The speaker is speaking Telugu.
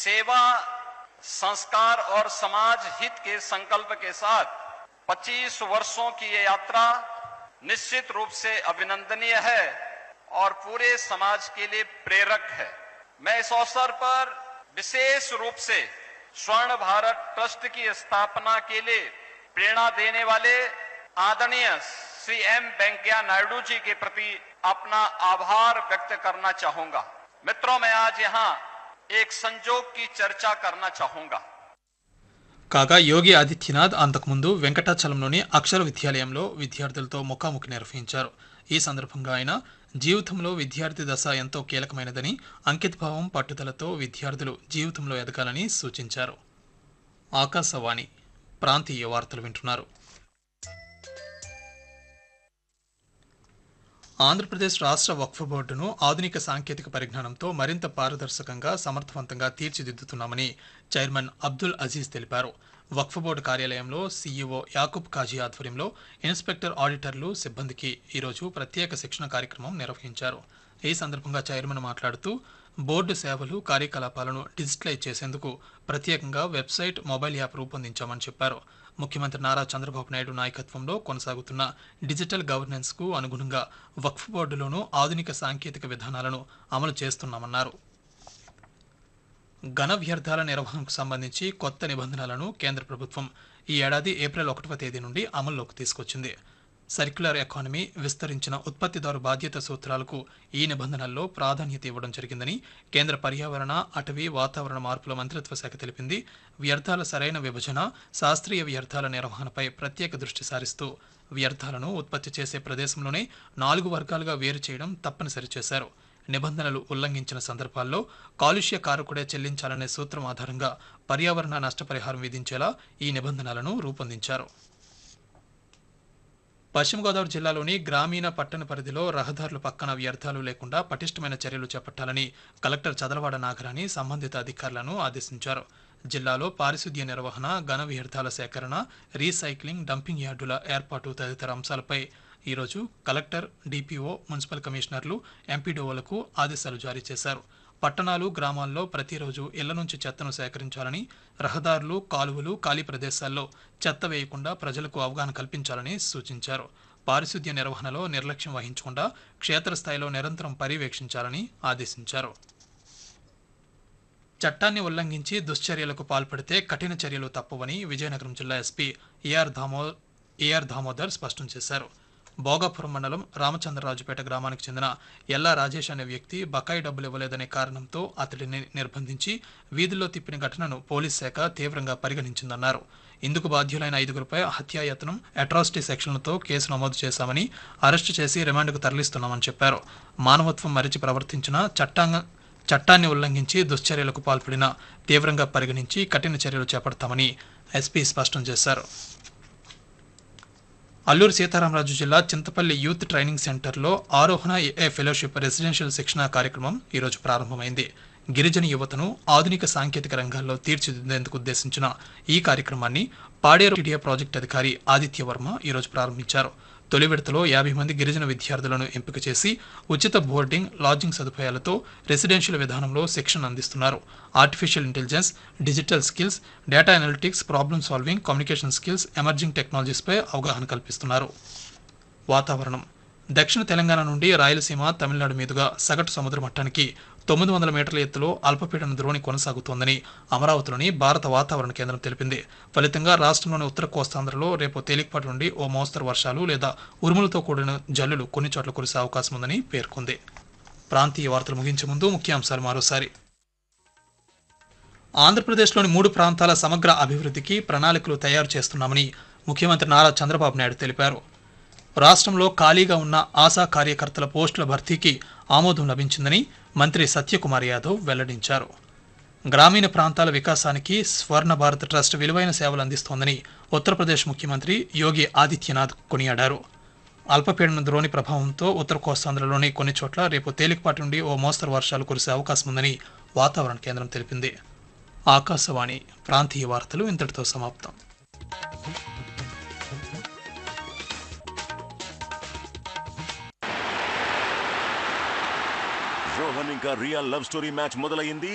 सेवा संस्कार और समाज हित के संकल्प के साथ 25 वर्षों की ये यात्रा निश्चित रूप से अभिनंदनीय है और पूरे समाज के लिए प्रेरक है मैं इस अवसर पर विशेष रूप से स्वर्ण भारत ट्रस्ट की स्थापना के लिए प्रेरणा देने वाले आदरणीय श्री एम वेंकैया नायडू जी के प्रति अपना आभार व्यक्त करना चाहूंगा मित्रों मैं आज यहाँ एक संजोग की चर्चा करना चाहूंगा కాగా యోగి ఆదిత్యనాథ్ అంతకుముందు వెంకటాచలంలోని అక్షర విద్యాలయంలో విద్యార్థులతో ముఖాముఖి నిర్వహించారు ఈ సందర్భంగా ఆయన జీవితంలో విద్యార్థి దశ ఎంతో కీలకమైనదని అంకితభావం పట్టుదలతో విద్యార్థులు జీవితంలో ఎదగాలని సూచించారు ఆకాశవాణి ప్రాంతీయ వార్తలు వింటున్నారు ఆంధ్రప్రదేశ్ రాష్ట్ర వక్ఫ్ బోర్డును ఆధునిక సాంకేతిక పరిజ్ఞానంతో మరింత పారదర్శకంగా సమర్థవంతంగా తీర్చిదిద్దుతున్నామని చైర్మన్ అబ్దుల్ అజీజ్ తెలిపారు వక్ఫ్ బోర్డు కార్యాలయంలో సీఈఓ యాకూబ్ కాజీ ఆధ్వర్యంలో ఇన్స్పెక్టర్ ఆడిటర్లు సిబ్బందికి ఈరోజు ప్రత్యేక శిక్షణ కార్యక్రమం నిర్వహించారు ఈ సందర్భంగా చైర్మన్ మాట్లాడుతూ బోర్డు సేవలు కార్యకలాపాలను డిజిటలైజ్ చేసేందుకు ప్రత్యేకంగా వెబ్సైట్ మొబైల్ యాప్ రూపొందించామని చెప్పారు ముఖ్యమంత్రి నారా చంద్రబాబు నాయుడు నాయకత్వంలో కొనసాగుతున్న డిజిటల్ గవర్నెన్స్ కు అనుగుణంగా వక్ఫ్ బోర్డులోనూ ఆధునిక సాంకేతిక విధానాలను అమలు చేస్తున్నామన్నారు ఘన వ్యర్థాల నిర్వహణకు సంబంధించి కొత్త నిబంధనలను కేంద్ర ప్రభుత్వం ఈ ఏడాది ఏప్రిల్ ఒకటవ తేదీ నుండి అమల్లోకి తీసుకొచ్చింది సర్క్యులర్ ఎకానమీ విస్తరించిన ఉత్పత్తిదారు బాధ్యత సూత్రాలకు ఈ నిబంధనల్లో ప్రాధాన్యత ఇవ్వడం జరిగిందని కేంద్ర పర్యావరణ అటవీ వాతావరణ మార్పుల మంత్రిత్వ శాఖ తెలిపింది వ్యర్థాల సరైన విభజన శాస్త్రీయ వ్యర్థాల నిర్వహణపై ప్రత్యేక దృష్టి సారిస్తూ వ్యర్థాలను ఉత్పత్తి చేసే ప్రదేశంలోనే నాలుగు వర్గాలుగా వేరు చేయడం తప్పనిసరి చేశారు నిబంధనలు ఉల్లంఘించిన సందర్భాల్లో కాలుష్య కారకుడే చెల్లించాలనే సూత్రం ఆధారంగా పర్యావరణ నష్టపరిహారం విధించేలా ఈ నిబంధనలను రూపొందించారు పశ్చిమ గోదావరి జిల్లాలోని గ్రామీణ పట్టణ పరిధిలో రహదారుల పక్కన వ్యర్థాలు లేకుండా పటిష్టమైన చర్యలు చేపట్టాలని కలెక్టర్ చదలవాడ నాగరాణి సంబంధిత అధికారులను ఆదేశించారు జిల్లాలో పారిశుద్ధ్య నిర్వహణ ఘన వ్యర్థాల సేకరణ రీసైక్లింగ్ డంపింగ్ యార్డుల ఏర్పాటు తదితర అంశాలపై ఈరోజు కలెక్టర్ డిపిఓ మున్సిపల్ కమిషనర్లు ఎంపీడీఓలకు ఆదేశాలు జారీ చేశారు పట్టణాలు గ్రామాల్లో ప్రతిరోజు ఇళ్ల నుంచి చెత్తను సేకరించాలని రహదారులు కాలువలు ఖాళీ ప్రదేశాల్లో చెత్త వేయకుండా ప్రజలకు అవగాహన కల్పించాలని సూచించారు పారిశుద్ధ్య నిర్వహణలో నిర్లక్ష్యం వహించకుండా క్షేత్రస్థాయిలో నిరంతరం పర్యవేక్షించాలని ఆదేశించారు చట్టాన్ని ఉల్లంఘించి దుశ్చర్యలకు పాల్పడితే కఠిన చర్యలు తప్పవని విజయనగరం జిల్లా ఎస్పీ ఏఆర్ దామో ఏఆర్ దామోదర్ స్పష్టం చేశారు భోగాపురం మండలం రామచంద్రరాజుపేట గ్రామానికి చెందిన ఎల్లా రాజేష్ అనే వ్యక్తి బకాయి డబ్బులు ఇవ్వలేదనే కారణంతో అతడిని నిర్బంధించి వీధుల్లో తిప్పిన ఘటనను పోలీస్ శాఖ తీవ్రంగా పరిగణించిందన్నారు ఇందుకు బాధ్యులైన ఐదుగురిపై హత్యాయత్నం అట్రాసిటీ సెక్షన్లతో కేసు నమోదు చేశామని అరెస్టు చేసి రిమాండ్కు తరలిస్తున్నామని చెప్పారు మానవత్వం మరిచి ప్రవర్తించిన చట్టాంగ చట్టాన్ని ఉల్లంఘించి దుశ్చర్యలకు పాల్పడిన తీవ్రంగా పరిగణించి కఠిన చర్యలు చేపడతామని ఎస్పీ స్పష్టం చేశారు అల్లూరు సీతారామరాజు జిల్లా చింతపల్లి యూత్ ట్రైనింగ్ సెంటర్లో ఆరోహణ ఏ ఫెలోషిప్ రెసిడెన్షియల్ శిక్షణ కార్యక్రమం ఈరోజు ప్రారంభమైంది గిరిజన యువతను ఆధునిక సాంకేతిక రంగాల్లో తీర్చిదిద్దేందుకు ఉద్దేశించిన ఈ కార్యక్రమాన్ని పాడేరు టీడీఏ ప్రాజెక్ట్ అధికారి ఆదిత్య వర్మ ఈరోజు ప్రారంభించారు తొలి విడతలో యాభై మంది గిరిజన విద్యార్థులను ఎంపిక చేసి ఉచిత బోర్డింగ్ లాడ్జింగ్ సదుపాయాలతో రెసిడెన్షియల్ విధానంలో శిక్షణ అందిస్తున్నారు artificial intelligence digital skills data analytics problem solving communication skills emerging టెక్నాలజీస్పై అవగాహన కల్పిస్తున్నారు వాతావరణం దక్షిణ తెలంగాణ నుండి రాయలసీమ తమిళనాడు మీదుగా సగటు సముద్ర మట్టానికి తొమ్మిది వందల మీటర్ల ఎత్తులో అల్పపీడన ద్రోణి కొనసాగుతోందని అమరావతిలోని భారత వాతావరణ కేంద్రం తెలిపింది ఫలితంగా రాష్ట్రంలోని ఉత్తర కోస్తాంధ్రలో రేపు తేలికపాటి నుండి ఓ మోస్తరు వర్షాలు లేదా ఉరుములతో కూడిన జల్లులు కొన్ని చోట్ల కురిసే అవకాశం ఉందని పేర్కొంది ప్రాంతీయ వార్తలు ముగించే ముందు ముఖ్యాంశాలు మరోసారి ఆంధ్రప్రదేశ్లోని మూడు ప్రాంతాల సమగ్ర అభివృద్ధికి ప్రణాళికలు తయారు చేస్తున్నామని ముఖ్యమంత్రి నారా చంద్రబాబు నాయుడు తెలిపారు రాష్ట్రంలో ఖాళీగా ఉన్న ఆశా కార్యకర్తల పోస్టుల భర్తీకి ఆమోదం లభించిందని మంత్రి సత్యకుమార్ యాదవ్ వెల్లడించారు గ్రామీణ ప్రాంతాల వికాసానికి స్వర్ణ భారత్ ట్రస్ట్ విలువైన సేవలు అందిస్తోందని ఉత్తరప్రదేశ్ ముఖ్యమంత్రి యోగి ఆదిత్యనాథ్ కొనియాడారు అల్పపీడన ద్రోణి ప్రభావంతో ఉత్తర కోస్తాంధ్రలోని కొన్ని చోట్ల రేపు తేలికపాటి నుండి ఓ మోస్తరు వర్షాలు కురిసే అవకాశం ఉందని వాతావరణ కేంద్రం తెలిపింది ఆకాశవాణి ప్రాంతీయ వార్తలు ఇంతటితో సమాప్తం రోహన్ ఇంకా రియల్ లవ్ స్టోరీ మ్యాచ్ మొదలైంది